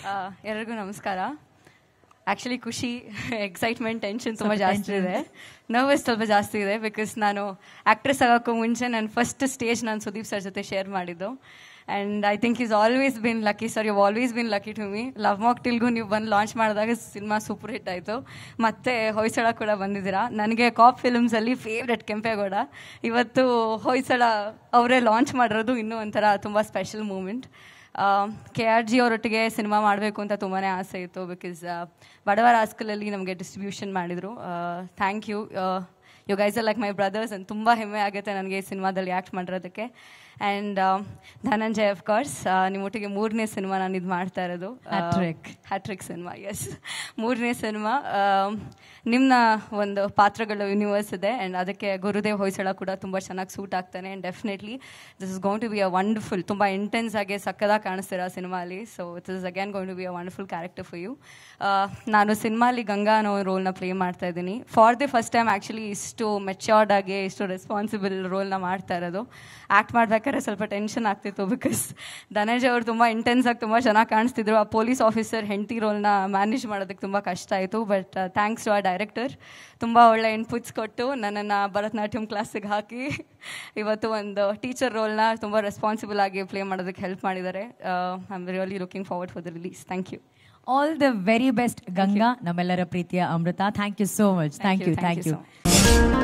ಎಲ್ಲರಿಗೂ ನಮಸ್ಕಾರ ಆ್ಯಕ್ಚುಲಿ ಖುಷಿ ಎಕ್ಸೈಟ್ಮೆಂಟ್ ಟೆನ್ಷನ್ ತುಂಬ ಜಾಸ್ತಿ ಇದೆ ನರ್ವಸ್ ಸ್ವಲ್ಪ ಜಾಸ್ತಿ ಇದೆ ಬಿಕಾಸ್ ನಾನು ಆ್ಯಕ್ಟ್ರೆಸ್ ಆಗೋಕ್ಕೂ ಮುಂಚೆ ನನ್ನ ಫಸ್ಟ್ ಸ್ಟೇಜ್ ನಾನು ಸುದೀಪ್ ಸರ್ ಜೊತೆ ಶೇರ್ ಮಾಡಿದ್ದು and I think is always been lucky sir you always been lucky to me love ಮಾಕ್ ಟಿಲ್ಗೂ ನೀವು ಬಂದು ಲಾಂಚ್ ಮಾಡಿದಾಗ ಸಿನಿಮಾ ಸೂಪರ್ ಹಿಟ್ ಆಯಿತು ಮತ್ತೆ ಹೊಯ್ಸಳ ಕೂಡ ಬಂದಿದ್ದೀರಾ ನನಗೆ ಕಾಪ್ ಫಿಲ್ಮ್ಸಲ್ಲಿ ಫೇವ್ರೆಟ್ ಕೆಂಪೇಗೌಡ ಇವತ್ತು ಹೊಯ್ಸಳ ಅವರೇ ಲಾಂಚ್ ಮಾಡಿರೋದು ಇನ್ನೂ ಒಂಥರ ತುಂಬ special moment K R G ಅವರೊಟ್ಟಿಗೆ ಸಿನಿಮಾ ಮಾಡಬೇಕು ಅಂತ ತುಂಬಾ ಆಸೆ ಇತ್ತು ಬಿಕಾಸ್ ಬಡವರ ಹಾಸ್ಕಲಲ್ಲಿ ನಮಗೆ ಡಿಸ್ಟ್ರಿಬ್ಯೂಷನ್ ಮಾಡಿದರು thank you you guys are like my brothers ಅಂತ ತುಂಬ ಹೆಮ್ಮೆ ಆಗುತ್ತೆ ನನಗೆ ಈ ಸಿನಿಮಾದಲ್ಲಿ ಆ್ಯಕ್ಟ್ ಮಾಡಿರೋದಕ್ಕೆ ಆ್ಯಂಡ್ ಧನಂಜಯ್ ಆಫ್ ಕೋರ್ಸ್ ನಿಮ್ಮೊಟ್ಟಿಗೆ ಮೂರನೇ ಸಿನಿಮಾ ನಾನು ಇದು ಮಾಡ್ತಾ ಇರೋದು Hat-trick. ಹ್ಯಾಟ್ರಿಕ್ ಸಿನಿಮಾ ಎಸ್ ಮೂರನೇ ಸಿನಿಮಾ ನಿಮ್ಮ ಒಂದು ಪಾತ್ರಗಳು ಯೂನಿವರ್ಸ್ ಇದೆ ಆ್ಯಂಡ್ ಅದಕ್ಕೆ ಗುರುದೇವ್ ಹೊಯ್ಸಳ ಕೂಡ ತುಂಬ ಚೆನ್ನಾಗಿ ಸೂಟ್ ಆಗ್ತಾನೆ and definitely this is going to be a wonderful ತುಂಬ ಇಂಟೆನ್ಸ್ ಆಗಿ ಸಕ್ಕದಾಗಿ ಕಾಣಿಸ್ತೀರ ಸಿನಿಮಾಲಿ so it is again going to be a wonderful character for you ನಾನು ಸಿನಿಮಾಲಿ ಗಂಗಾ ಅನ್ನೋ ರೋಲ್ನ ಪ್ಲೇ ಮಾಡ್ತಾ ಇದ್ದೀನಿ for the first time actually ಇಷ್ಟು ಮೆಚ್ಯೂರ್ಡ್ ಆಗಿ ಇಷ್ಟು ರೆಸ್ಪಾನ್ಸಿಬಲ್ ರೋಲ್ನ ಮಾಡ್ತಾ ಇರೋದು ಆ್ಯಕ್ಟ್ ಮಾಡ್ಬೇಕಾದ್ರೆ ಸ್ವಲ್ಪ ಟೆನ್ಷನ್ ಆಗ್ತಿತ್ತು ಬಿಕಾಸ್ ಧನಂಜಯ್ ಅವರು ತುಂಬ ಇಂಟೆನ್ಸ್ ಆಗಿ ತುಂಬ ಚೆನ್ನಾಗಿ ಕಾಣಿಸ್ತಿದ್ರು ಆ ಪೊಲೀಸ್ ಆಫೀಸರ್ ಹೆಂಡತಿ ರೋಲ್ನ ಮ್ಯಾನೇಜ್ ಮಾಡೋದಕ್ಕೆ ತುಂಬ ಕಷ್ಟ ಆಯಿತು ಬಟ್ ಥ್ಯಾಂಕ್ಸ್ ಟು ಆ ಡೈರೆಕ್ಟರ್ ತುಂಬ ಒಳ್ಳೆ ಇನ್ಪುಟ್ಸ್ ಕೊಟ್ಟು ನನ್ನನ್ನು ಭರತನಾಟ್ಯಂ ಕ್ಲಾಸಿಗೆ ಹಾಕಿ ಇವತ್ತು ಒಂದು ಟೀಚರ್ ರೋಲ್ನ ತುಂಬ ರೆಸ್ಪಾನ್ಸಿಬಲ್ ಆಗಿ ಪ್ಲೇ ಮಾಡೋದಕ್ಕೆ ಹೆಲ್ಪ್ ಮಾಡಿದ್ದಾರೆ I am really looking forward for the release thank you all the very best Ganga ನಮ್ಮೆಲ್ಲರ ಪ್ರೀತಿಯ Amrutha thank you so much thank you thank you so much.